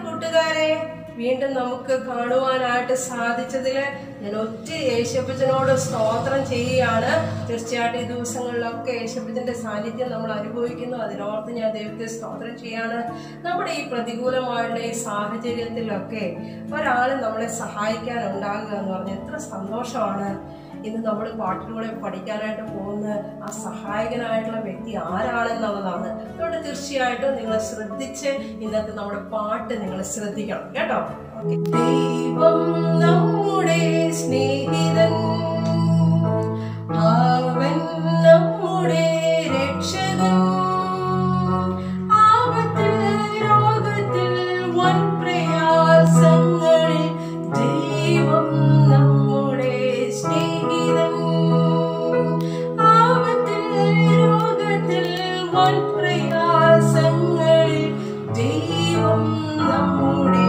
കൂട്ടുകാരെ വീണ്ടും നമുക്ക് കാണുവാനായിട്ട് സാധിച്ചതിൽ ഞാൻ ഒത്തിരി യേശപ്പച്ചനോട് സ്തോത്രം ചെയ്യുകയാണ് തീർച്ചയായിട്ടും ഈ ദിവസങ്ങളിലൊക്കെ യേശപ്പച്ചന്റെ സാന്നിധ്യം നമ്മൾ അനുഭവിക്കുന്നു അതിനോർത്ത് ഞാൻ ദൈവത്തെ സ്തോത്രം ചെയ്യാണ് നമ്മുടെ ഈ പ്രതികൂലമായുള്ള ഈ സാഹചര്യത്തിലൊക്കെ ഒരാൾ നമ്മളെ സഹായിക്കാൻ ഉണ്ടാകുക എന്ന് പറഞ്ഞാൽ എത്ര സന്തോഷമാണ് ഇന്ന് നമ്മൾ പാട്ടിലൂടെ പഠിക്കാനായിട്ട് പോകുന്ന ആ സഹായകനായിട്ടുള്ള വ്യക്തി ആരാണെന്നുള്ളതാണ് അതുകൊണ്ട് തീർച്ചയായിട്ടും നിങ്ങൾ ശ്രദ്ധിച്ച് ഇന്നത്തെ നമ്മുടെ പാട്ട് നിങ്ങൾ ശ്രദ്ധിക്കണം കേട്ടോ ദൈവം നമ്മുടെ സ്നേഹിതൻ അവൻ നമ്മുടെ രക്ഷകൻ ആപത്തിൽ രോഗത്തിൽ വൻ പ്രയാസങ്ങളിൽ ദൈവം നമ്മുടെ സ്നേഹിതൻ ആപത്തിൽ രോഗത്തിൽ വൻ പ്രയാസങ്ങളിൽ ദൈവം നമ്മുടെ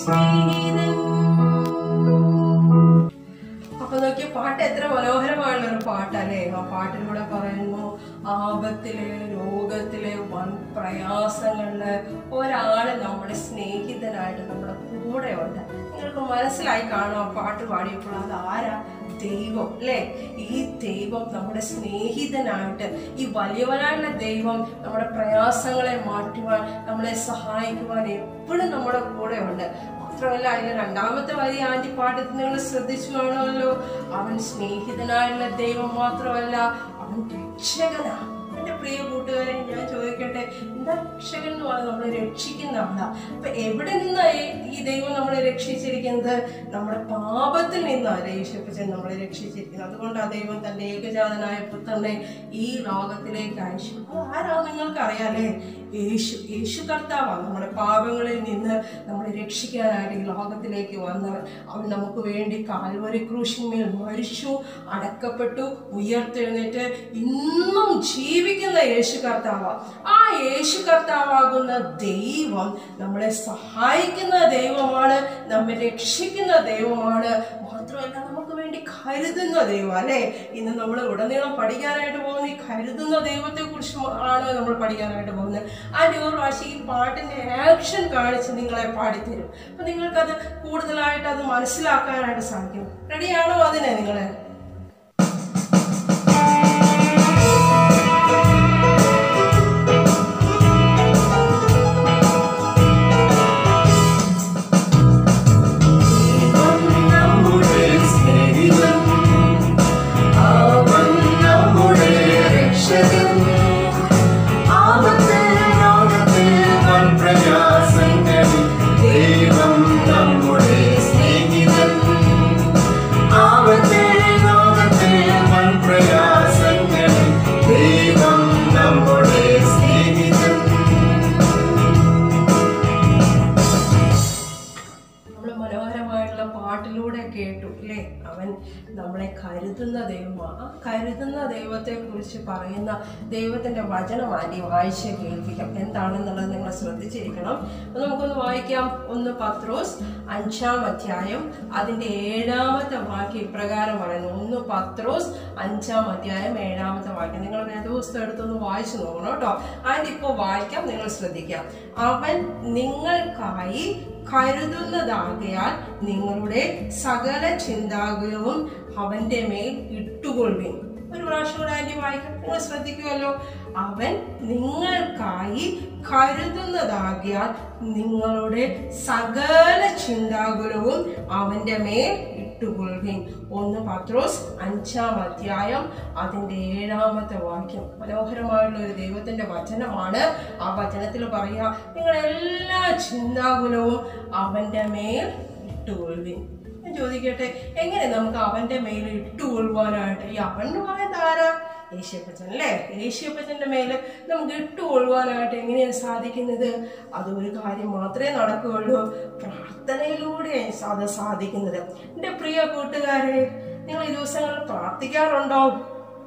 സ്നേഹിതൻ അപ്പൊ നോക്കിയ പാട്ട് എത്ര മനോഹരമായുള്ള ഒരു പാട്ടല്ലേ ആ പാട്ടിലൂടെ പറയുന്നു ആപത്തില് രോഗത്തില് വൻ പ്രയാസങ്ങളില് ഒരാള് നമ്മുടെ സ്നേഹിതനായിട്ട് നമ്മുടെ കൂടെ ഉണ്ട് നിങ്ങൾക്ക് മനസ്സിലായി കാണും ആ പാട്ട് പാടിയപ്പോൾ അത് ആരാ ദൈവം അല്ലേ ഈ ദൈവം നമ്മുടെ സ്നേഹിതനായിട്ട് ഈ വലിയവനായുള്ള ദൈവം നമ്മുടെ പ്രയാസങ്ങളെ മാറ്റുവാൻ നമ്മളെ സഹായിക്കുവാൻ എപ്പോഴും നമ്മുടെ കൂടെ ഉണ്ട് മാത്രമല്ല അതിന്റെ രണ്ടാമത്തെ വരി ആന്റി പാട്ടത്തിൽ നിങ്ങൾ ശ്രദ്ധിച്ചു കാണുമല്ലോ അവൻ സ്നേഹിതനായുള്ള ദൈവം മാത്രമല്ല അവൻ രക്ഷകനാ എന്റെ പ്രിയ കൂട്ടുകാരെ ഞാൻ ചോദിക്കട്ടെ എന്താ രക്ഷകൻ എന്ന് പറഞ്ഞാൽ നമ്മളെ രക്ഷിക്കുന്ന ആളാ അപ്പൊ എവിടെ നിന്നാ ഈ- ഈ ദൈവം നമ്മളെ രക്ഷിച്ചിരിക്കുന്നത് നമ്മുടെ പാപത്തിൽ നിന്നാണ് യേശുപ്പച്ചൻ നമ്മളെ രക്ഷിച്ചിരിക്കുന്നത് അതുകൊണ്ട് ആ ദൈവം തന്റെ ഏകജാതനായ പുത്രനെ ഈ ലോകത്തിലേക്ക് അയച്ചു അത് ആരാ നിങ്ങൾക്ക് അറിയാലേ യേശു യേശു കർത്താവാണ് നമ്മുടെ പാപങ്ങളിൽ നിന്ന് നമ്മളെ രക്ഷിക്കാനായിട്ട് ഈ ലോകത്തിലേക്ക് വന്നവൻ അവൻ നമുക്ക് വേണ്ടി കാൽവരി ക്രൂശിന്മേൽ മരിച്ചു അടക്കപ്പെട്ടു ഉയർത്തെഴുന്നേറ്റ് ഇന്നും ജീവിക്കുന്ന യേശു കർത്താവ ആ യേശു കർത്താവാകുന്ന ദൈവം നമ്മളെ സഹായിക്കുന്ന ദൈവമാണ് നമ്മെ രക്ഷിക്കുന്ന ദൈവമാണ് മാത്രമല്ല നമുക്ക് വേണ്ടി കരുതുന്ന ദൈവം അല്ലെ ഇന്ന് നമ്മൾ ഉടനീളം പഠിക്കാനായിട്ട് പോകുന്ന ഈ കരുതുന്ന ദൈവത്തെ കുറിച്ച് ആണ് നമ്മൾ പഠിക്കാനായിട്ട് പോകുന്നത് അതിന്റെ ഒരു പ്രാവശ്യം ഈ പാട്ടിന്റെ ആക്ഷൻ കാണിച്ച് നിങ്ങളെ പാടിത്തരും അപ്പൊ നിങ്ങൾക്കത് കൂടുതലായിട്ട് അത് മനസ്സിലാക്കാനായിട്ട് സാധിക്കും റെഡിയാണോ അതിനെ നിങ്ങള് നമ്മുടെ സ്നേഹിതൻ അവൻ നമ്മുടെ രക്ഷകൻ ആപത്തിൽ ലോകത്തിൽ വൻ പ്രയാസങ്ങളിൽ ദൈവം നമ്മുടെ സ്നേഹിതൻ ആപത്തിൽ ലോകത്തിൽ വൻ പ്രയാസങ്ങളിൽ ദൈവം നമ്മുടെ സ്നേഹിതൻ നമ്മൾ മനോഹരമായിട്ടുള്ള പാട്ടിലൂടെ കേട്ടു അല്ലേ അവൻ നമ്മളെ കരുതുന്ന ദൈവമാണ് ആ കരുതുന്ന ദൈവത്തെ കുറിച്ച് പറയുന്ന ദൈവത്തിന്റെ വചനം ആന്റി വായിച്ച് കേൾപ്പിക്കാം എന്താണെന്നുള്ളത് നിങ്ങൾ ശ്രദ്ധിച്ചിരിക്കണം അപ്പൊ നമുക്കൊന്ന് വായിക്കാം ഒന്ന് പത്രോസ് അഞ്ചാം അധ്യായം അതിന്റെ ഏഴാമത്തെ വാക്യം ഇപ്രകാരം പറയുന്നു ഒന്ന് പത്രോസ് അഞ്ചാം അധ്യായം ഏഴാമത്തെ വാക്യം നിങ്ങൾ വേദപുസ്തകം എടുത്തൊന്ന് വായിച്ചു നോക്കണം കേട്ടോ ആൻഡ് ഇപ്പോൾ വായിക്കാം നിങ്ങൾ ശ്രദ്ധിക്കാം അവൻ നിങ്ങൾക്കായി കരുതുന്നതാകയാൽ നിങ്ങളുടെ സകല ചിന്താകുലവും അവന്റെ മേൽ ഇട്ടുകൊള്ളുവിൻ ഒരു പ്രാവശ്യം കൂടെ ആന്റി വായിക്കാം നിങ്ങൾ ശ്രദ്ധിക്കുമല്ലോ അവൻ നിങ്ങൾക്കായി കരുതുന്നതാകിയാൽ നിങ്ങളുടെ സകല ചിന്താകുലവും അവന്റെ മേൽ ഇട്ടുകൊള്ളുവിൻ ഒന്ന് പത്രോസ് അഞ്ചാം അധ്യായം അതിന്റെ ഏഴാമത്തെ വാക്യം മനോഹരമായുള്ള ഒരു ദൈവത്തിന്റെ വചനമാണ് ആ വചനത്തിൽ പറയാ നിങ്ങൾ എല്ലാ ചിന്താകുലവും അവന്റെ മേൽ ഇട്ടുകൊള്ളുവിൻ ഞാൻ ചോദിക്കട്ടെ എങ്ങനെ നമുക്ക് അവന്റെ മേൽ ഇട്ടുകൊള്ളുവാനായിട്ട് ഈ അവൻ എന്ന് പറയുന്നത് ആരാ യേശുപ്പച്ചൻ അല്ലേ യേശുപ്പച്ചന്റെ മേല് നമുക്ക് ഇട്ടുകൊള്ളുവാനായിട്ട് എങ്ങനെയാണ് സാധിക്കുന്നത് അത് ഒരു കാര്യം മാത്രമേ നടക്കുകയുള്ളൂ പ്രാർത്ഥനയിലൂടെ അത് സാധിക്കുന്നത് എൻ്റെ പ്രിയ കൂട്ടുകാരെ നിങ്ങൾ ഈ ദിവസങ്ങളിൽ പ്രാർത്ഥിക്കാറുണ്ടോ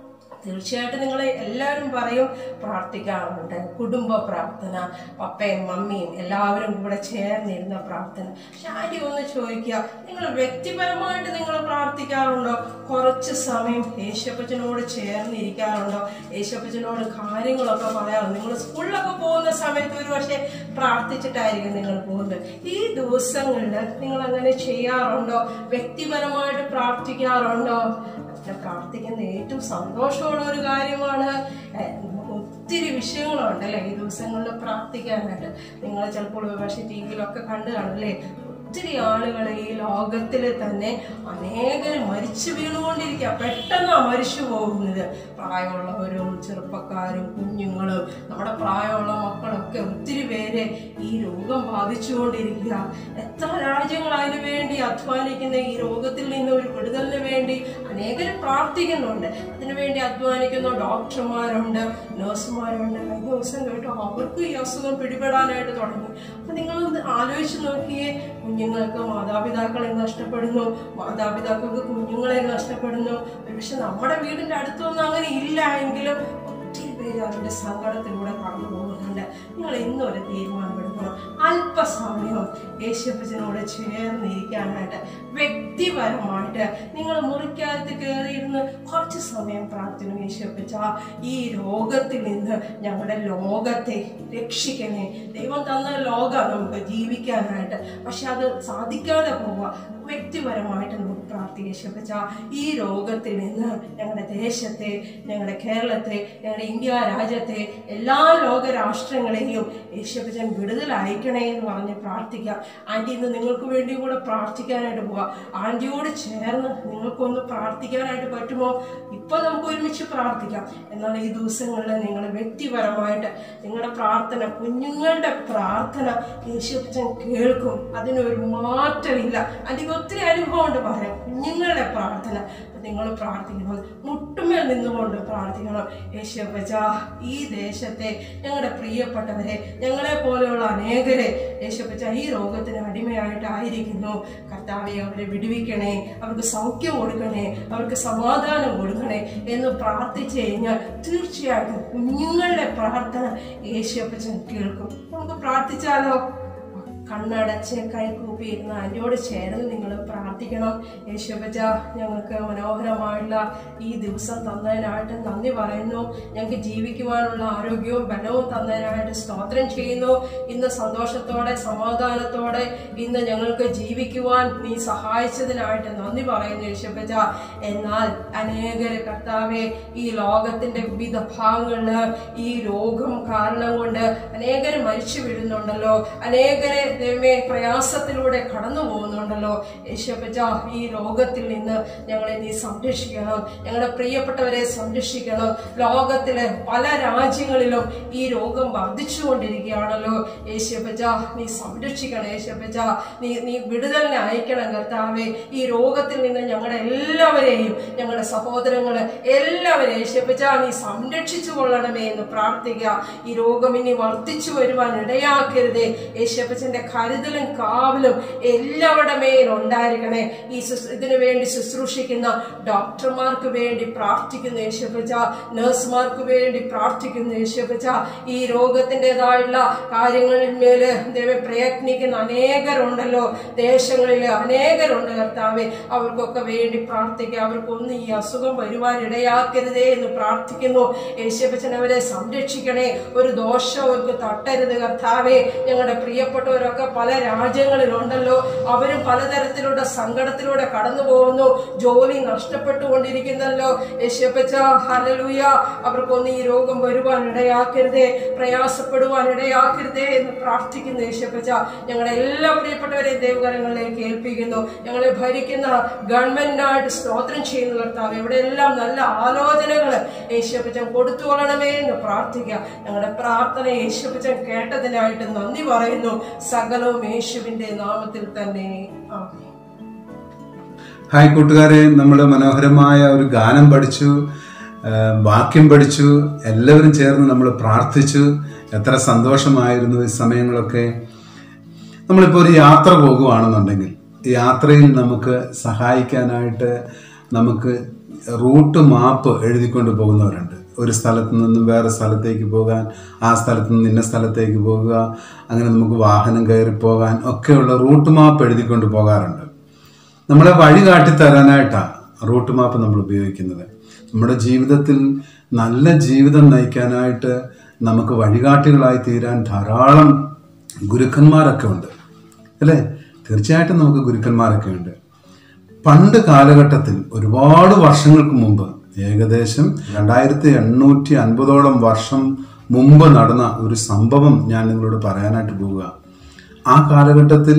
തീർച്ചയായിട്ടും നിങ്ങൾ എല്ലാവരും പറയും പ്രാർത്ഥിക്കാറുണ്ട് കുടുംബ പ്രാർത്ഥന പപ്പയും മമ്മിയും എല്ലാവരും കൂടെ ചേർന്നിരുന്ന പ്രാർത്ഥന പക്ഷെ ആദ്യം ഒന്ന് ചോദിക്കുക നിങ്ങൾ വ്യക്തിപരമായിട്ട് നിങ്ങൾ പ്രാർത്ഥിക്കാറുണ്ടോ കുറച്ച് സമയം യേശപ്പച്ചനോട് ചേർന്നിരിക്കാറുണ്ടോ യേശപ്പച്ചനോട് കാര്യങ്ങളൊക്കെ പറയാറുണ്ട് നിങ്ങൾ സ്കൂളിലൊക്കെ പോകുന്ന സമയത്ത് ഒരു പക്ഷേ പ്രാർത്ഥിച്ചിട്ടായിരിക്കും നിങ്ങൾ പോകുന്നത് ഈ ദിവസങ്ങളിൽ നിങ്ങൾ അങ്ങനെ ചെയ്യാറുണ്ടോ വ്യക്തിപരമായിട്ട് പ്രാർത്ഥിക്കാറുണ്ടോ അങ്ങനെ പ്രാർത്ഥിക്കുന്ന ഏറ്റവും സന്തോഷമുള്ള ഒരു കാര്യമാണ് ഏഹ് നമുക്ക് ഒത്തിരി വിഷയങ്ങളുണ്ടല്ലേ ഈ ദിവസങ്ങളിൽ പ്രാർത്ഥിക്കാനായിട്ട് നിങ്ങൾ ചിലപ്പോൾ പക്ഷേ ടി വിയിലൊക്കെ കണ്ടു കാണില്ലേ ഒത്തിരി ആളുകൾ ഈ ലോകത്തിൽ തന്നെ അനേകർ മരിച്ചു വീണുകൊണ്ടിരിക്കുക പെട്ടെന്നാ മരിച്ചു പോകുന്നത് പ്രായമുള്ളവരും ചെറുപ്പക്കാരും കുഞ്ഞുങ്ങളും നമ്മുടെ പ്രായമുള്ള മക്കളൊക്കെ ഒത്തിരി പേരെ ഈ രോഗം ബാധിച്ചുകൊണ്ടിരിക്കുക എത്ര രാജ്യങ്ങൾ അതിനു വേണ്ടി അധ്വാനിക്കുന്ന ഈ രോഗത്തിൽ നിന്ന് ഒരു വിടുതലിന് വേണ്ടി അനേകർ പ്രാർത്ഥിക്കുന്നുണ്ട് അതിനുവേണ്ടി അധ്വാനിക്കുന്ന ഡോക്ടർമാരുണ്ട് നഴ്സുമാരുണ്ട് കഴിഞ്ഞ ദിവസം കേട്ടു അവർക്ക് ഈ അസുഖം പിടിപെടാനായിട്ട് തുടങ്ങി അപ്പൊ നിങ്ങളൊന്ന് ആലോചിച്ച് നോക്കിയേ കുഞ്ഞുങ്ങൾക്ക് മാതാപിതാക്കളെ നഷ്ടപ്പെടുന്നു മാതാപിതാക്കൾക്ക് കുഞ്ഞുങ്ങളെ നഷ്ടപ്പെടുന്നു പക്ഷെ നമ്മുടെ വീടിന്റെ അടുത്തൊന്നും അങ്ങനെ ഇല്ല എങ്കിലും ഒത്തിരി പേര് അതിന്റെ സങ്കടത്തിലൂടെ കടന്നു പോകുന്നുണ്ട് നിങ്ങൾ ഇന്നൊരു തീരുമാനമെടുക്കണം അല്പസമയം യേശുപ്പച്ചനോട് ചേർന്നിരിക്കാനായിട്ട് വ്യക്തിപരമായിട്ട് നിങ്ങൾ മുറിക്കകത്ത് കയറിയിരുന്ന് കുറച്ച് സമയം പ്രാർത്ഥന യേശുപ്പച്ച ഈ രോഗത്തിൽ നിന്ന് ഞങ്ങളുടെ ലോകത്തെ രക്ഷിക്കണേ ദൈവം തന്ന ലോകം നമുക്ക് ജീവിക്കാനായിട്ട് പക്ഷെ അത് സാധിക്കാതെ പോവുക വ്യക്തിപരമായിട്ട് നമുക്ക് പ്രാർത്ഥിക്കുക യേശുപ്പച്ച ഈ രോഗത്തിൽ നിന്ന് ഞങ്ങളുടെ ദേശത്തെ ഞങ്ങളുടെ കേരളത്തെ ഞങ്ങളുടെ ഇന്ത്യ രാജ്യത്തെ എല്ലാ ലോക രാഷ്ട്രങ്ങളെയും യേശുപ്പച്ചൻ വിടുതൽ അയക്കണേ എന്ന് പറഞ്ഞ് പ്രാർത്ഥിക്കാം ആൻറ്റി ഇന്ന് നിങ്ങൾക്ക് വേണ്ടിയും കൂടെ പ്രാർത്ഥിക്കാനായിട്ട് പോവാം ആൻറ്റിയോട് ചേർന്ന് നിങ്ങൾക്കൊന്ന് പ്രാർത്ഥിക്കാനായിട്ട് പറ്റുമോ ഇപ്പൊ നമുക്ക് ഒരുമിച്ച് പ്രാർത്ഥിക്കാം എന്നാൽ ഈ ദിവസങ്ങളിൽ നിങ്ങൾ വ്യക്തിപരമായിട്ട് നിങ്ങളുടെ പ്രാർത്ഥന കുഞ്ഞുങ്ങളുടെ പ്രാർത്ഥന യേശുപ്പച്ചൻ കേൾക്കും അതിനൊരു മാറ്റമില്ല അതിന് ഒത്തിരി അനുഭവമുണ്ട് പറയാം കുഞ്ഞുങ്ങളുടെ പ്രാർത്ഥന നിങ്ങൾ പ്രാർത്ഥിക്കണം മുട്ടുമേൽ നിന്നുകൊണ്ട് പ്രാർത്ഥിക്കണം യേശുപ്പച്ച ഈ ദേശത്തെ ഞങ്ങളുടെ പ്രിയപ്പെട്ടവരെ ഞങ്ങളെ പോലെയുള്ള അനേകരെ യേശുപ്പച്ച ഈ രോഗത്തിന് അടിമയായിട്ടായിരിക്കുന്നു കർത്താവെ അവരെ വിടുവിക്കണേ അവർക്ക് സൗഖ്യം കൊടുക്കണേ അവർക്ക് സമാധാനം കൊടുക്കണേ എന്ന് പ്രാർത്ഥിച്ചു കഴിഞ്ഞാൽ തീർച്ചയായിട്ടും കുഞ്ഞുങ്ങളുടെ പ്രാർത്ഥന യേശുപ്പച്ചൻ കേൾക്കും നമുക്ക് പ്രാർത്ഥിച്ചാലോ കണ്ണടച്ച് കൈകൂപ്പി ഇരുന്ന് ആൻറ്റിയോട് ചേർന്ന് നിങ്ങൾ പ്രാർത്ഥിക്കണം യേശുപ്പച്ച ഞങ്ങൾക്ക് മനോഹരമായുള്ള ഈ ദിവസം തന്നതിനായിട്ട് നന്ദി പറയുന്നു ഞങ്ങൾക്ക് ജീവിക്കുവാനുള്ള ആരോഗ്യവും ബലവും തന്നതിനായിട്ട് സ്തോത്രം ചെയ്യുന്നു ഇന്ന് സന്തോഷത്തോടെ സമാധാനത്തോടെ ഇന്ന് ഞങ്ങൾക്ക് ജീവിക്കുവാൻ നീ സഹായിച്ചതിനായിട്ട് നന്ദി പറയുന്നു യേശുപ്പച്ച എന്നാൽ അനേകര് കർത്താവെ ഈ ലോകത്തിന്റെ വിവിധ ഭാഗങ്ങളില് ഈ രോഗം കാരണം കൊണ്ട് അനേകര് മരിച്ചു വീഴുന്നുണ്ടല്ലോ അനേകരെ ദൈവമേ പ്രയാസത്തിലൂടെ കടന്നു പോകുന്നുണ്ടല്ലോ യേശുപ്പച്ച ഈ രോഗത്തിൽ നിന്ന് ഞങ്ങളെ നീ സംരക്ഷിക്കണം ഞങ്ങളുടെ പ്രിയപ്പെട്ടവരെ സംരക്ഷിക്കണം ലോകത്തിലെ പല രാജ്യങ്ങളിലും ഈ രോഗം വർദ്ധിച്ചുകൊണ്ടിരിക്കുകയാണല്ലോ യേശുപ്പച്ച നീ സംരക്ഷിക്കണം യേശുപ്പച്ച നീ നീ വിടുതലിനെ അയക്കണം കർത്താവെ ഈ രോഗത്തിൽ നിന്ന് ഞങ്ങളുടെ എല്ലാവരെയും ഞങ്ങളുടെ സഹോദരങ്ങളെ എല്ലാവരെയും യേശുപ്പച്ച നീ സംരക്ഷിച്ചു കൊള്ളണമേ എന്ന് പ്രാർത്ഥിക്കുക ഈ രോഗം ഇനി വർദ്ധിച്ചു വരുവാൻ ഇടയാക്കരുതേ യേശുപ്പച്ചന്റെ കരുതലും കാവലും എല്ലാവരുടെ മേൽ ഉണ്ടായിരിക്കണേ ഈ ശുശ്രൂ- ഇതിനു വേണ്ടി ശുശ്രൂഷിക്കുന്ന ഡോക്ടർമാർക്ക് വേണ്ടി പ്രാർത്ഥിക്കുന്ന യേശുപ്പച്ച നഴ്സുമാർക്ക് വേണ്ടി പ്രാർത്ഥിക്കുന്ന യേശുപ്പച്ച ഈ രോഗത്തിൻ്റെതായുള്ള കാര്യങ്ങളിൽ മേല് ദൈവം പ്രയത്നിക്കുന്ന അനേകരുണ്ടല്ലോ ദേശങ്ങളിൽ അനേകരുണ്ട് കർത്താവെ അവർക്കൊക്കെ വേണ്ടി പ്രാർത്ഥിക്കുക അവർക്കൊന്നും ഈ അസുഖം വരുവാൻ ഇടയാക്കരുതേ എന്ന് പ്രാർത്ഥിക്കുന്നു യേശുപ്പച്ചൻ അവരെ സംരക്ഷിക്കണേ ഒരു ദോഷം അവർക്ക് തട്ടരുത് കർത്താവെ ഞങ്ങളുടെ പ്രിയപ്പെട്ടവരൊക്കെ പല രാജ്യങ്ങളിലുണ്ടല്ലോ അവരും പലതരത്തിലുള്ള സങ്കടത്തിലൂടെ കടന്നു പോകുന്നു ജോലി നഷ്ടപ്പെട്ടുകൊണ്ടിരിക്കുന്നല്ലോ യേശുപ്പച്ച ഹലലൂയ അവർക്കൊന്നും ഈ രോഗം വരുവാൻ ഇടയാക്കരുതേ പ്രയാസപ്പെടുവാൻ ഇടയാക്കരുതേ എന്ന് പ്രാർത്ഥിക്കുന്നു യേശുപ്പച്ച ഞങ്ങളുടെ എല്ലാ പ്രിയപ്പെട്ടവരെയും ദൈവകരങ്ങളിലേക്ക് ഏൽപ്പിക്കുന്നു ഞങ്ങളെ ഭരിക്കുന്ന ഗവൺമെന്റിനായിട്ട് സ്തോത്രം ചെയ്യുന്ന കർത്താവ് എവിടെയെല്ലാം നല്ല ആലോചനകൾ യേശുപ്പച്ചൻ കൊടുത്തുകൊള്ളണമേ എന്ന് പ്രാർത്ഥിക്കുക ഞങ്ങളുടെ പ്രാർത്ഥന യേശുപ്പച്ചൻ കേട്ടതിനായിട്ട് നന്ദി പറയുന്നു സകലവും യേശുവിന്റെ നാമത്തിൽ തന്നെ ആമേൻ ഹായ് കൂട്ടുകാരെ നമ്മൾ മനോഹരമായ ഒരു ഗാനം പഠിച്ചു ആ, വാക്യം പഠിച്ചു എല്ലാവരും ചേർന്ന് നമ്മൾ പ്രാർത്ഥിച്ചു എത്ര സന്തോഷമായിരുന്നു ഈ സമയങ്ങളൊക്കെ നമ്മളിപ്പോൾ ഒരു യാത്ര പോകുകയാണെന്നുണ്ടെങ്കിൽ ഈ യാത്രയിൽ നമുക്ക് സഹായിക്കാനായിട്ട് നമുക്ക് റൂട്ട് മാപ്പ് എഴുതിക്കൊണ്ട് പോകുന്നവരുണ്ട് ഒരു സ്ഥലത്ത് നിന്നും വേറെ സ്ഥലത്തേക്ക് പോകാൻ ആ സ്ഥലത്ത് നിന്ന് ഇന്ന സ്ഥലത്തേക്ക് പോകുക അങ്ങനെ നമുക്ക് വാഹനം കയറി പോകാൻ ഒക്കെയുള്ള റൂട്ട് മാപ്പ് എഴുതിക്കൊണ്ട് പോകാറുണ്ട് നമ്മളെ വഴി കാട്ടിത്തരാനായിട്ടാണ് റൂട്ട് മാപ്പ് നമ്മൾ ഉപയോഗിക്കുന്നത് നമ്മുടെ ജീവിതത്തിൽ നല്ല ജീവിതം നയിക്കാനായിട്ട് നമുക്ക് വഴികാട്ടികളായി തീരാൻ ധാരാളം ഗുരുക്കന്മാരൊക്കെ ഉണ്ട് അല്ലേ തീർച്ചയായിട്ടും നമുക്ക് ഗുരുക്കന്മാരൊക്കെ ഉണ്ട് പണ്ട് കാലഘട്ടത്തിൽ ഒരുപാട് വർഷങ്ങൾക്ക് മുമ്പ് ഏകദേശം രണ്ടായിരത്തി എണ്ണൂറ്റി അൻപതോളം വർഷം മുമ്പ് നടന്ന ഒരു സംഭവം ഞാൻ നിങ്ങളോട് പറയാനായിട്ട് പോവുക ആ കാലഘട്ടത്തിൽ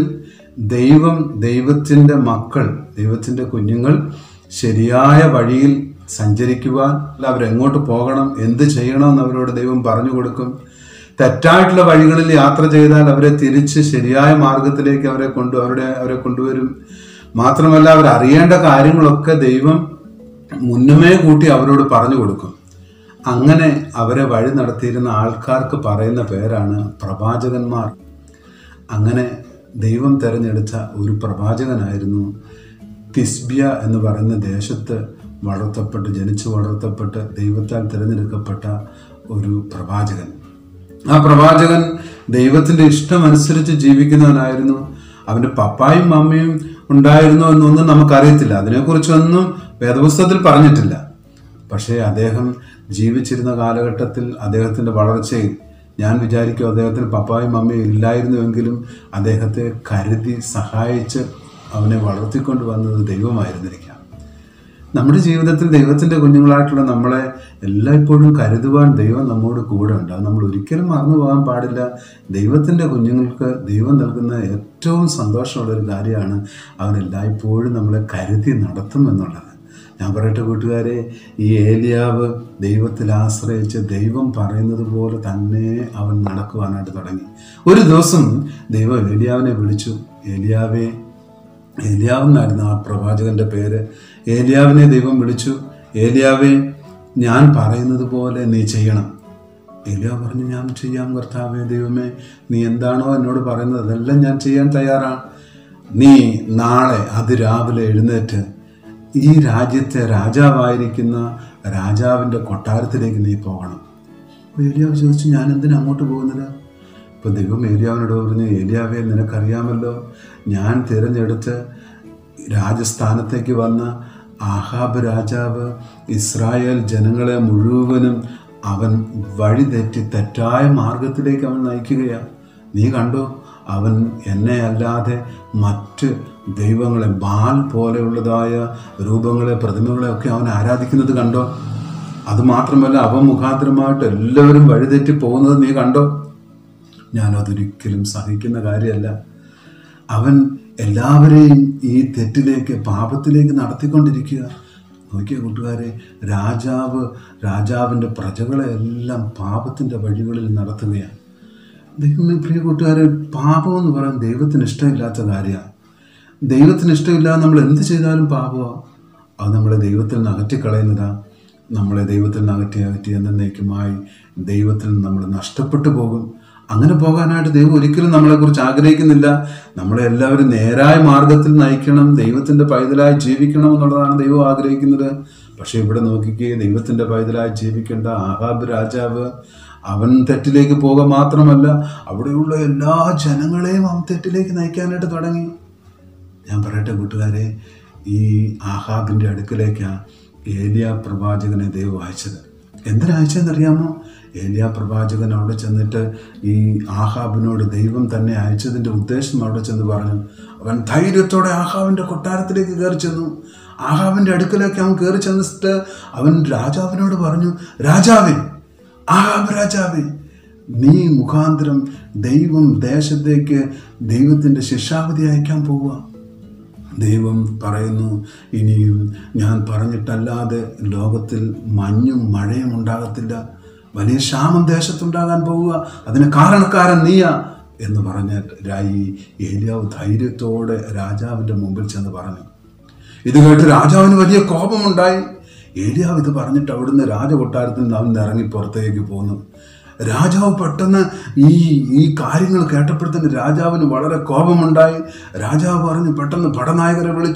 ദൈവം ദൈവത്തിൻ്റെ മക്കൾ ദൈവത്തിൻ്റെ കുഞ്ഞുങ്ങൾ ശരിയായ വഴിയിൽ സഞ്ചരിക്കുവാൻ അല്ല അവരെങ്ങോട്ട് പോകണം എന്ത് ചെയ്യണമെന്ന് അവരോട് ദൈവം പറഞ്ഞു കൊടുക്കും തെറ്റായിട്ടുള്ള വഴികളിൽ യാത്ര ചെയ്താൽ അവരെ തിരിച്ച് ശരിയായ മാർഗത്തിലേക്ക് അവരെ കൊണ്ടു അവരുടെ അവരെ കൊണ്ടുവരും മാത്രമല്ല അവർ അറിയേണ്ട കാര്യങ്ങളൊക്കെ ദൈവം മുന്നമേ കൂട്ടി അവരോട് പറഞ്ഞു കൊടുക്കും അങ്ങനെ അവരെ വഴി നടത്തിയിരുന്ന ആൾക്കാർക്ക് പറയുന്ന പേരാണ് പ്രവാചകന്മാർ അങ്ങനെ ദൈവം തിരഞ്ഞെടുത്ത ഒരു പ്രവാചകനായിരുന്നു തിസ്ബിയ എന്ന് പറയുന്ന ദേശത്ത് വളർത്തപ്പെട്ട് ജനിച്ചു വളർത്തപ്പെട്ട് ദൈവത്താൽ തിരഞ്ഞെടുക്കപ്പെട്ട ഒരു പ്രവാചകൻ ആ പ്രവാചകൻ ദൈവത്തിന്റെ ഇഷ്ടമനുസരിച്ച് ജീവിക്കുന്നവനായിരുന്നു അവന്റെ പപ്പായും മമ്മയും ഉണ്ടായിരുന്നോ എന്നൊന്നും നമുക്കറിയത്തില്ല അതിനെക്കുറിച്ചൊന്നും വേദപുസ്തകത്തിൽ പറഞ്ഞിട്ടില്ല പക്ഷേ അദ്ദേഹം ജീവിച്ചിരുന്ന കാലഘട്ടത്തിൽ അദ്ദേഹത്തിന്റെ വളർച്ചയിൽ ഞാൻ വിചാരിക്കും അദ്ദേഹത്തിന് പപ്പായും മമ്മയും ഇല്ലായിരുന്നുവെങ്കിലും അദ്ദേഹത്തെ കരുതി സഹായിച്ച് അവനെ വളർത്തിക്കൊണ്ട് വന്നത് ദൈവമായിരുന്നിരിക്കാം നമ്മുടെ ജീവിതത്തിൽ ദൈവത്തിൻ്റെ കുഞ്ഞുങ്ങളായിട്ടുള്ള നമ്മളെ എല്ലായ്പ്പോഴും കരുതുവാൻ ദൈവം നമ്മോട് കൂടെ ഉണ്ട് അത് നമ്മൾ ഒരിക്കലും മറന്നു പോകാൻ പാടില്ല ദൈവത്തിൻ്റെ കുഞ്ഞുങ്ങൾക്ക് ദൈവം നൽകുന്ന ഏറ്റവും സന്തോഷമുള്ളൊരു കാര്യമാണ് അവൻ എല്ലായ്പ്പോഴും നമ്മളെ കരുതി നടത്തും എന്നുള്ളത് ഞാൻ പറയട്ടെ കൂട്ടുകാരെ ഈ ഏലിയാവ് ദൈവത്തിൽ ആശ്രയിച്ച് ദൈവം പറയുന്നത് പോലെ തന്നെ അവൻ നടക്കുവാനായിട്ട് തുടങ്ങി ഒരു ദിവസം ദൈവം ഏലിയാവിനെ വിളിച്ചു ഏലിയാവേ ഏലിയാവെന്നായിരുന്നു ആ പ്രവാചകന്റെ പേര് ഏലിയാവിനെ ദൈവം വിളിച്ചു ഏലിയാവേ ഞാൻ പറയുന്നത് പോലെ നീ ചെയ്യണം ഏലിയാവ് പറഞ്ഞു ഞാൻ ചെയ്യാം കർത്താവേ ദൈവമേ നീ എന്താണോ എന്നോട് പറയുന്നത് അതെല്ലാം ഞാൻ ചെയ്യാൻ തയ്യാറാണ് നീ നാളെ അതിരാവിലെ എഴുന്നേറ്റ് ഈ രാജ്യത്തെ രാജാവായിരിക്കുന്ന രാജാവിൻ്റെ കൊട്ടാരത്തിലേക്ക് നീ പോകണം അപ്പോൾ ഏലിയാവ് ചോദിച്ചു ഞാൻ എന്തിനാ അങ്ങോട്ട് പോകുന്നത് അപ്പോൾ ദൈവം ഏലിയാവിനോട് പറഞ്ഞു ഏലിയാവെ നിനക്കറിയാമല്ലോ ഞാൻ തിരഞ്ഞെടുത്ത് രാജസ്ഥാനത്തേക്ക് വന്ന ആഹാബ് രാജാവ് ഇസ്രായേൽ ജനങ്ങളെ മുഴുവനും അവൻ വഴിതെറ്റി തെറ്റായ മാർഗത്തിലേക്ക് അവൻ നയിക്കുകയാണ് നീ കണ്ടോ അവൻ എന്നെ അല്ലാതെ മറ്റ് ദൈവങ്ങളെ ബാൽ പോലെയുള്ളതായ രൂപങ്ങളെ പ്രതിമകളെ ഒക്കെ അവൻ ആരാധിക്കുന്നത് കണ്ടോ അതുമാത്രമല്ല അവൻ മുഖാന്തരമായിട്ട് എല്ലാവരും വഴിതെറ്റി പോകുന്നത് നീ കണ്ടോ ഞാനതൊരിക്കലും സഹിക്കുന്ന കാര്യമല്ല അവൻ എല്ലാവരെയും ഈ തെറ്റിലേക്ക് പാപത്തിലേക്ക് നടത്തിക്കൊണ്ടിരിക്കുക നോക്കിയ കൂട്ടുകാരെ രാജാവ് രാജാവിൻ്റെ പ്രജകളെ എല്ലാം പാപത്തിൻ്റെ വഴികളിൽ നടത്തുകയാണ് ദൈവമേ പ്രിയ കൂട്ടുകാരെ പാപം എന്ന് പറയാൻ ദൈവത്തിന് ഇഷ്ടമില്ലാത്ത കാര്യമാണ് ദൈവത്തിന് ഇഷ്ടമില്ലാതെ നമ്മൾ എന്ത് ചെയ്താലും പാപമാണ് അത് നമ്മളെ ദൈവത്തിൽ നിന്ന് അകറ്റിക്കളയുന്നതാ നമ്മളെ ദൈവത്തിൽ നിന്ന് അകറ്റി അകറ്റി എന്നേക്കുമായി ദൈവത്തിൽ നിന്ന് നമ്മൾ നഷ്ടപ്പെട്ടു പോകും അങ്ങനെ പോകാനായിട്ട് ദൈവം ഒരിക്കലും നമ്മളെക്കുറിച്ച് ആഗ്രഹിക്കുന്നില്ല നമ്മളെ എല്ലാവരും നേരായ മാർഗത്തിൽ നയിക്കണം ദൈവത്തിൻ്റെ പൈതലായി ജീവിക്കണം എന്നുള്ളതാണ് ദൈവം ആഗ്രഹിക്കുന്നത് പക്ഷേ ഇവിടെ നോക്കിക്കേ ദൈവത്തിൻ്റെ പൈതലായി ജീവിക്കേണ്ട ആഹാബ് രാജാവ് അവൻ തെറ്റിലേക്ക് പോകുക മാത്രമല്ല അവിടെയുള്ള എല്ലാ ജനങ്ങളെയും അവൻ തെറ്റിലേക്ക് നയിക്കാനായിട്ട് തുടങ്ങി ഞാൻ പറയട്ടെ കൂട്ടുകാരെ ഈ ആഹാബിൻ്റെ അടുക്കലേക്കാണ് ഏലിയ പ്രവാചകനെ ദൈവം അയച്ചത് എന്തിനാ അയച്ചതെന്നറിയാമോ ഏലിയ പ്രവാചകൻ അവിടെ ചെന്നിട്ട് ഈ ആഹാബിനോട് ദൈവം തന്നെ അയച്ചതിൻ്റെ ഉദ്ദേശം അവിടെ ചെന്ന് പറഞ്ഞു അവൻ ധൈര്യത്തോടെ ആഹാബിൻ്റെ കൊട്ടാരത്തിലേക്ക് കയറി ചെന്നു ആഹാബിൻ്റെ അടുക്കലേക്ക് അവൻ കയറി ചെന്നിട്ട് അവൻ രാജാവിനോട് പറഞ്ഞു രാജാവേ ആഹാബ് രാജാവേ നീ മുഖാന്തരം ദൈവം ദേശത്തേക്ക് ദൈവത്തിൻ്റെ ശിക്ഷാവധി അയക്കാൻ പോവുക ദൈവം പറയുന്നു ഇനിയും ഞാൻ പറഞ്ഞിട്ടല്ലാതെ ലോകത്തിൽ മഞ്ഞും മഴയും ഉണ്ടാകത്തില്ല വലിയ ക്ഷാമം ദേശത്തുണ്ടാകാൻ പോവുക അതിന് കാരണക്കാരൻ നീയാ എന്ന് പറഞ്ഞ ഈ ഏലിയാവ് ധൈര്യത്തോടെ രാജാവിൻ്റെ മുമ്പിൽ ചെന്ന് പറഞ്ഞു ഇത് കേട്ട് രാജാവിന് വലിയ കോപമുണ്ടായി ഏലിയാവ് ഇത് പറഞ്ഞിട്ട് അവിടുന്ന് രാജകൊട്ടാരത്തിൽ നിന്ന് അവൻ ഇറങ്ങി പുറത്തേക്ക് പോന്നു രാജാവ് പെട്ടെന്ന് ഈ ഈ കാര്യങ്ങൾ കേട്ടപ്പോഴത്തേന് രാജാവിന് വളരെ കോപമുണ്ടായി രാജാവ് പറഞ്ഞു പെട്ടെന്ന് പടനായകരെ വിളിച്ചു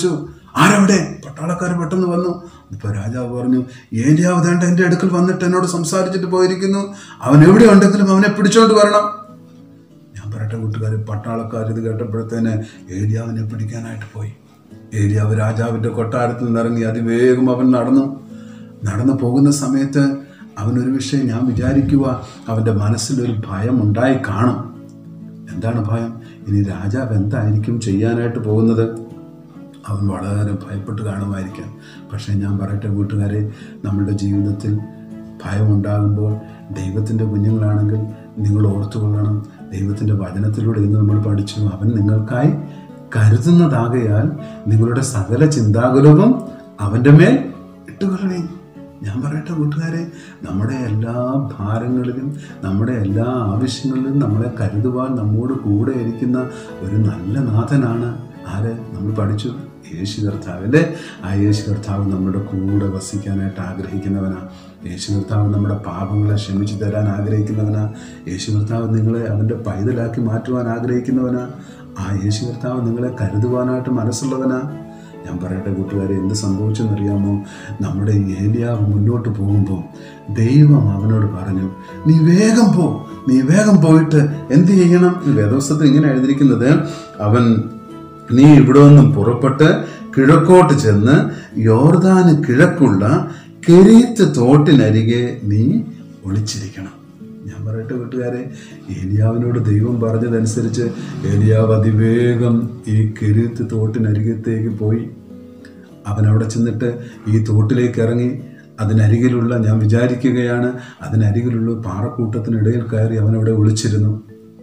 ആരവിടെ പട്ടാളക്കാർ പെട്ടെന്ന് വന്നു ഇപ്പൊ രാജാവ് പറഞ്ഞു ഏലിയാവ് വേണ്ട എൻ്റെ അടുക്കൽ വന്നിട്ട് എന്നോട് സംസാരിച്ചിട്ട് പോയിരിക്കുന്നു അവൻ എവിടെ ഉണ്ടെങ്കിലും അവനെ പിടിച്ചോണ്ട് വരണം ഞാൻ പറയട്ടെ കൂട്ടുകാർ പട്ടാളക്കാർ ഇത് കേട്ടപ്പോഴത്തേന് ഏലിയാവിനെ പിടിക്കാനായിട്ട് പോയി ഏലിയാവ് രാജാവിൻ്റെ കൊട്ടാരത്തിൽ നിന്നിറങ്ങി അതിവേഗം അവൻ നടന്നു നടന്നു പോകുന്ന സമയത്ത് അവനൊരു വിഷയം ഞാൻ വിചാരിക്കുക അവൻ്റെ മനസ്സിലൊരു ഭയം ഉണ്ടായി കാണും എന്താണ് ഭയം ഇനി രാജാവ് എന്തായിരിക്കും ചെയ്യാനായിട്ട് പോകുന്നത് അവൻ വളരെ ഭയപ്പെട്ട് കാണുമായിരിക്കാം പക്ഷേ ഞാൻ പറയട്ടെ കൂട്ടുകാരെ നമ്മുടെ ജീവിതത്തിൽ ഭയമുണ്ടാകുമ്പോൾ ദൈവത്തിൻ്റെ കുഞ്ഞുങ്ങളാണെങ്കിൽ നിങ്ങൾ ഓർത്തുകൊള്ളണം ദൈവത്തിൻ്റെ വചനത്തിലൂടെ ഇന്ന് നമ്മൾ പഠിച്ചു അവൻ നിങ്ങൾക്കായി കരുതുന്നതാകയാൽ നിങ്ങളുടെ സകല ചിന്താകുലവും അവൻ്റെ മേൽ ഇട്ടുകൊള്ളണേ ഞാൻ പറയട്ടെ കൂട്ടുകാരെ നമ്മുടെ എല്ലാ ഭാരങ്ങളിലും നമ്മുടെ എല്ലാ ആവശ്യങ്ങളിലും നമ്മളെ കരുതുവാൻ നമ്മോട് കൂടെ ഇരിക്കുന്ന ഒരു നല്ല നാഥനാണ് ആര് നമ്മൾ പഠിച്ചു യേശു കർത്താവ് അല്ലേ ആ യേശു കർത്താവ് നമ്മുടെ കൂടെ വസിക്കാനായിട്ട് ആഗ്രഹിക്കുന്നവനാ യേശു കർത്താവ് നമ്മുടെ പാപങ്ങളെ ക്ഷമിച്ചു തരാൻ ആഗ്രഹിക്കുന്നവനാ യേശു കർത്താവ് നിങ്ങളെ അവൻ്റെ പൈതലാക്കി മാറ്റുവാൻ ആഗ്രഹിക്കുന്നവനാ ആ യേശു കർത്താവ് നിങ്ങളെ കരുതുവാനായിട്ട് മനസ്സുള്ളവനാ ഞാൻ പറയട്ടെ കൂട്ടുകാരെ എന്ത് സംഭവിച്ചെന്നറിയാമോ നമ്മുടെ ഏലിയാവ് മുന്നോട്ട് പോകുമ്പോൾ ദൈവം അവനോട് പറഞ്ഞു നീ വേഗം പോ നീ വേഗം പോയിട്ട് എന്ത് ചെയ്യണം ഈ വേദോസ്തത്തിൽ ഇങ്ങനെ എഴുതിയിരിക്കുന്നത് അവൻ നീ ഇവിടെ നിന്നും പുറപ്പെട്ട് കിഴക്കോട്ട് ചെന്ന് യോർദാന് കിഴക്കുള്ള കെരീത്ത് തോട്ടിനരികെ നീ ഒളിച്ചിരിക്കണം ഞാൻ പറയട്ടെ വീട്ടുകാരെ ഏലിയാവിനോട് ദൈവം പറഞ്ഞതനുസരിച്ച് ഏലിയാവ് അതിവേഗം ഈ കെരീത്ത് തോട്ടിനരികത്തേക്ക് പോയി അവൻ അവിടെ ചെന്നിട്ട് ഈ തോട്ടിലേക്ക് ഇറങ്ങി അതിനരികിലുള്ള ഞാൻ വിചാരിക്കുകയാണ് അതിനരികിലുള്ള പാറക്കൂട്ടത്തിനിടയിൽ കയറി അവനവിടെ ഒളിച്ചിരുന്നു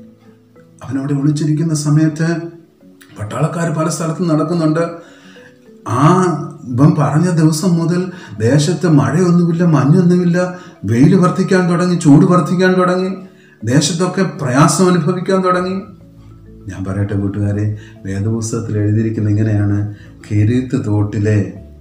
അവനവിടെ ഒളിച്ചിരിക്കുന്ന സമയത്ത് പട്ടാളക്കാർ പല സ്ഥലത്തും നടക്കുന്നുണ്ട് ആ ഇവൻ പറഞ്ഞ ദിവസം മുതൽ ദേശത്ത് മഴയൊന്നുമില്ല മഞ്ഞൊന്നുമില്ല വെയിൽ വർദ്ധിക്കാൻ തുടങ്ങി ചൂട് വർദ്ധിക്കാൻ തുടങ്ങി ദേശത്തൊക്കെ പ്രയാസം അനുഭവിക്കാൻ തുടങ്ങി ഞാൻ പറയട്ടെ കൂട്ടുകാരെ വേദപുസ്തകത്തിൽ എഴുതിയിരിക്കുന്ന ഇങ്ങനെയാണ് കെരീത്ത് തോട്ടിലെ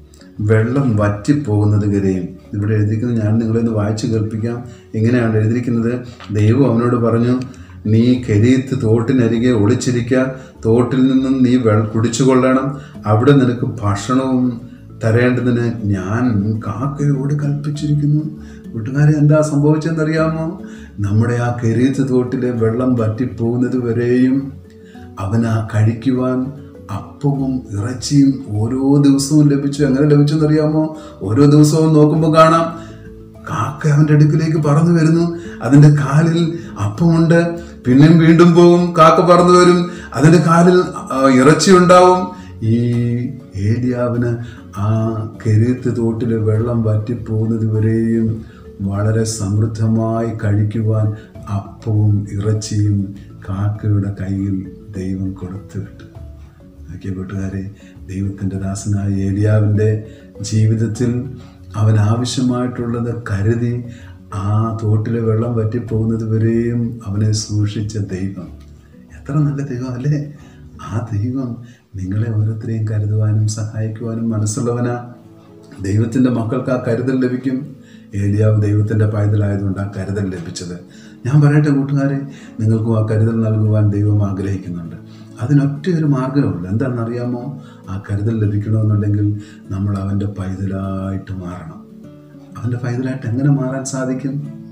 വെള്ളം വറ്റിപ്പോകുന്നത് വരെയും ഇവിടെ എഴുതിയിരിക്കുന്നത് ഞാൻ നിങ്ങളെ ഒന്ന് വായിച്ചു കേൾപ്പിക്കാം ഇങ്ങനെയാണ് എഴുതിയിരിക്കുന്നത് ദൈവം അവനോട് പറഞ്ഞു നീ കെരീത്ത് തോട്ടിനരികെ ഒളിച്ചിരിക്കുക തോട്ടിൽ നിന്നും നീ വെൾ കുടിച്ചുകൊള്ളണം അവിടെ നിനക്ക് ഭക്ഷണവും തരേണ്ടതിന് ഞാൻ കാക്കയോട് കൽപ്പിച്ചിരിക്കുന്നു കൂട്ടുകാരെ എന്താ സംഭവിച്ചെന്നറിയാമോ നമ്മുടെ ആ കെരീത്ത് തോട്ടിലെ വെള്ളം വറ്റിപ്പോകുന്നത് വരെയും അവന് ആ കഴിക്കുവാൻ അപ്പവും ഇറച്ചിയും ഓരോ ദിവസവും ലഭിച്ചു എങ്ങനെ ലഭിച്ചെന്നറിയാമോ ഓരോ ദിവസവും നോക്കുമ്പോൾ കാണാം കാക്ക അവൻ്റെ അടുക്കിലേക്ക് പറന്നു വരുന്നു അതിൻ്റെ കാലിൽ അപ്പമുണ്ട് പിന്നെയും വീണ്ടും പോകും കാക്ക പറന്നു വരും അതിൻ്റെ കാലിൽ ആ, ഇറച്ചി ഉണ്ടാവും ഈ ഏലിയാവിന് ആ കെരീത്ത് തോട്ടിലെ വെള്ളം വറ്റിപ്പോകുന്നത് വരെയും വളരെ സമൃദ്ധമായി കഴിക്കുവാൻ അപ്പവും ഇറച്ചിയും കാക്കയുടെ കയ്യിൽ ദൈവം കൊടുത്തു വിട്ടു നോക്കിയ കൂട്ടുകാരെ ദൈവത്തിൻ്റെ ദാസനായ ഏലിയാവിൻ്റെ ജീവിതത്തിൽ അവൻ ആവശ്യമായിട്ടുള്ളത് കരുതി ആ തോട്ടിലെ വെള്ളം വറ്റിപ്പോകുന്നത് വരെയും അവനെ സൂക്ഷിച്ച ദൈവം എത്ര നല്ല ദൈവം അല്ലേ ആ ദൈവം നിങ്ങളെ ഓരോരുത്തരെയും കരുതുവാനും സഹായിക്കുവാനും മനസ്സുള്ളവനാ ദൈവത്തിൻ്റെ മക്കൾക്ക് ആ കരുതൽ ലഭിക്കും ഏലിയാവ് ദൈവത്തിൻ്റെ പൈതലായതുകൊണ്ട് ആ കരുതൽ ലഭിച്ചത് ഞാൻ പറയട്ടെ കൂട്ടുകാരെ നിങ്ങൾക്കും ആ കരുതൽ നൽകുവാൻ ദൈവം ആഗ്രഹിക്കുന്നുണ്ട് അതിനൊറ്റ ഒരു മാർഗ്ഗമേ ഉള്ളൂ എന്താണെന്ന് അറിയാമോ ആ കരുതൽ ലഭിക്കണമെന്നുണ്ടെങ്കിൽ നമ്മൾ അവൻ്റെ പൈതലായിട്ട് മാറണം അവൻ്റെ പൈതലായിട്ട് എങ്ങനെ മാറാൻ സാധിക്കും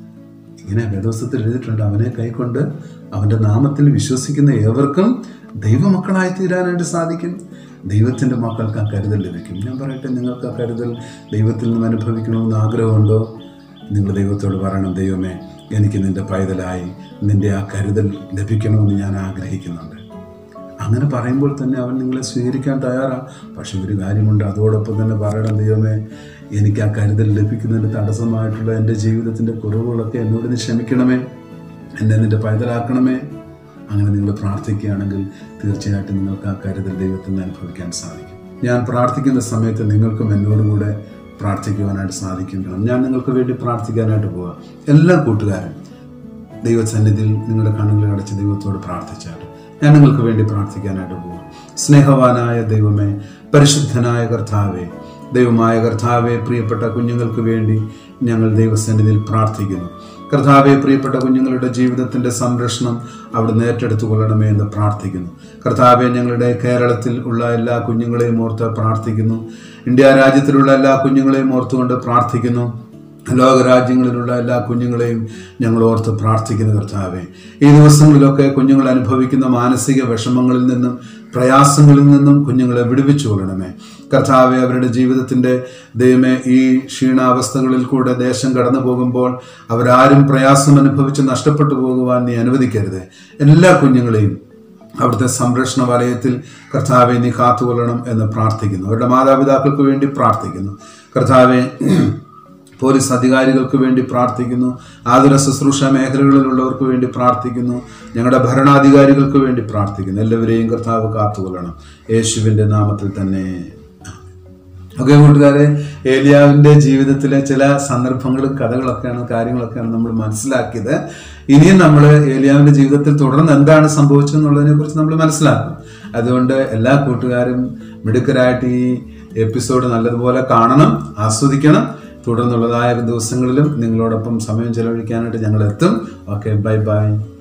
ഇങ്ങനെ വേദോസ്തത്തിൽ എഴുതിയിട്ടുണ്ട് അവനെ കൈക്കൊണ്ട് അവൻ്റെ നാമത്തിൽ വിശ്വസിക്കുന്ന ഏവർക്കും ദൈവമക്കളായി തീരാനായിട്ട് സാധിക്കും ദൈവത്തിൻ്റെ മക്കൾക്ക് ആ കരുതൽ ലഭിക്കും ഞാൻ പറയട്ടെ നിങ്ങൾക്ക് ആ കരുതൽ ദൈവത്തിൽ നിന്നും അനുഭവിക്കണമെന്ന് ആഗ്രഹമുണ്ടോ നിങ്ങൾ ദൈവത്തോട് പറയണം ദൈവമേ എനിക്ക് നിൻ്റെ പൈതലായി നിൻ്റെ ആ കരുതൽ ലഭിക്കണമെന്ന് ഞാൻ ആഗ്രഹിക്കുന്നുണ്ട് അങ്ങനെ പറയുമ്പോൾ തന്നെ അവൻ നിങ്ങളെ സ്വീകരിക്കാൻ തയ്യാറാണ് പക്ഷെ ഒരു കാര്യമുണ്ട് അതോടൊപ്പം തന്നെ പറയണം ദൈവമേ എനിക്ക് ആ കരുതൽ ലഭിക്കുന്നതിന് തടസ്സമായിട്ടുള്ള എൻ്റെ ജീവിതത്തിൻ്റെ കുറവുകളൊക്കെ എന്നോട് നീ ക്ഷമിക്കണമേ എന്നെ നിൻ്റെ പൈതലാക്കണമേ അങ്ങനെ നിങ്ങൾ പ്രാർത്ഥിക്കുകയാണെങ്കിൽ തീർച്ചയായിട്ടും നിങ്ങൾക്ക് ആ കരുതൽ ദൈവത്തിൽ നിന്ന് അനുഭവിക്കാൻ സാധിക്കും ഞാൻ പ്രാർത്ഥിക്കുന്ന സമയത്ത് നിങ്ങൾക്കും എന്നോടും കൂടെ പ്രാർത്ഥിക്കുവാനായിട്ട് സാധിക്കും ഞാൻ നിങ്ങൾക്ക് വേണ്ടി പ്രാർത്ഥിക്കാനായിട്ട് പോവാം എല്ലാ കൂട്ടുകാരും ദൈവസന്നിധിയിൽ നിങ്ങളുടെ കണ്ണുകൾ അടച്ച് ദൈവത്തോട് പ്രാർത്ഥിച്ചാൽ ഞാൻ നിങ്ങൾക്ക് വേണ്ടി പ്രാർത്ഥിക്കാനായിട്ട് പോകും സ്നേഹവാനായ ദൈവമേ പരിശുദ്ധനായ കർത്താവേ ദൈവമായ കർത്താവെ പ്രിയപ്പെട്ട കുഞ്ഞുങ്ങൾക്ക് വേണ്ടി ഞങ്ങൾ ദൈവസന്നിധിയിൽ പ്രാർത്ഥിക്കുന്നു കർത്താവെ പ്രിയപ്പെട്ട കുഞ്ഞുങ്ങളുടെ ജീവിതത്തിന്റെ സംരക്ഷണം അവിടുന്ന് ഏറ്റെടുത്തു കൊള്ളണമേ എന്ന് പ്രാർത്ഥിക്കുന്നു കർത്താവെ ഞങ്ങളുടെ കേരളത്തിൽ ഉള്ള എല്ലാ കുഞ്ഞുങ്ങളെയും ഓർത്ത് പ്രാർത്ഥിക്കുന്നു ഇന്ത്യ രാജ്യത്തിലുള്ള എല്ലാ കുഞ്ഞുങ്ങളെയും ഓർത്തുകൊണ്ട് പ്രാർത്ഥിക്കുന്നു ലോകരാജ്യങ്ങളിലുള്ള എല്ലാ കുഞ്ഞുങ്ങളെയും ഞങ്ങൾ ഓർത്ത് പ്രാർത്ഥിക്കുന്ന കർത്താവെ ഈ ദിവസങ്ങളിലൊക്കെ കുഞ്ഞുങ്ങൾ അനുഭവിക്കുന്ന മാനസിക വിഷമങ്ങളിൽ നിന്നും പ്രയാസങ്ങളിൽ നിന്നും കുഞ്ഞുങ്ങളെ വിടുവിച്ചു കൊള്ളണമേ കർത്താവെ അവരുടെ ജീവിതത്തിൻ്റെ ദൈവമേ ഈ ക്ഷീണാവസ്ഥകളിൽ കൂടെ ദേശം കടന്നു പോകുമ്പോൾ അവരാരും പ്രയാസം അനുഭവിച്ച് നഷ്ടപ്പെട്ടു പോകുവാൻ നീ അനുവദിക്കരുത് എല്ലാ കുഞ്ഞുങ്ങളെയും അവിടുത്തെ സംരക്ഷണ വലയത്തിൽ കർത്താവെ നീ കാത്തുകൊള്ളണം എന്ന് പ്രാർത്ഥിക്കുന്നു അവരുടെ മാതാപിതാക്കൾക്ക് വേണ്ടി പ്രാർത്ഥിക്കുന്നു കർത്താവെ പോലീസ് അധികാരികൾക്ക് വേണ്ടി പ്രാർത്ഥിക്കുന്നു ആതുര ശുശ്രൂഷ മേഖലകളിലുള്ളവർക്ക് വേണ്ടി പ്രാർത്ഥിക്കുന്നു ഞങ്ങളുടെ ഭരണാധികാരികൾക്ക് വേണ്ടി പ്രാർത്ഥിക്കുന്നു എല്ലാവരെയും കർത്താവ് കാത്തുകൊള്ളണം യേശുവിൻ്റെ നാമത്തിൽ തന്നെ ഓക്കെ കൂട്ടുകാരെ ഏലിയാവിൻ്റെ ജീവിതത്തിലെ ചില സന്ദർഭങ്ങളും കഥകളൊക്കെയാണ് കാര്യങ്ങളൊക്കെയാണ് നമ്മൾ മനസ്സിലാക്കിയത് ഇനിയും നമ്മൾ ഏലിയാവിൻ്റെ ജീവിതത്തിൽ തുടർന്ന് എന്താണ് സംഭവിച്ചതെന്നുള്ളതിനെ കുറിച്ച് നമ്മൾ മനസ്സിലാക്കും അതുകൊണ്ട് എല്ലാ കൂട്ടുകാരും മിടുക്കരായിട്ട് ഈ എപ്പിസോഡ് നല്ലതുപോലെ കാണണം ആസ്വദിക്കണം തുടർന്നുള്ളതായ ദിവസങ്ങളിലും നിങ്ങളോടൊപ്പം സമയം ചെലവഴിക്കാനായിട്ട് ഞങ്ങൾ എത്തും ഓക്കെ ബൈ ബൈ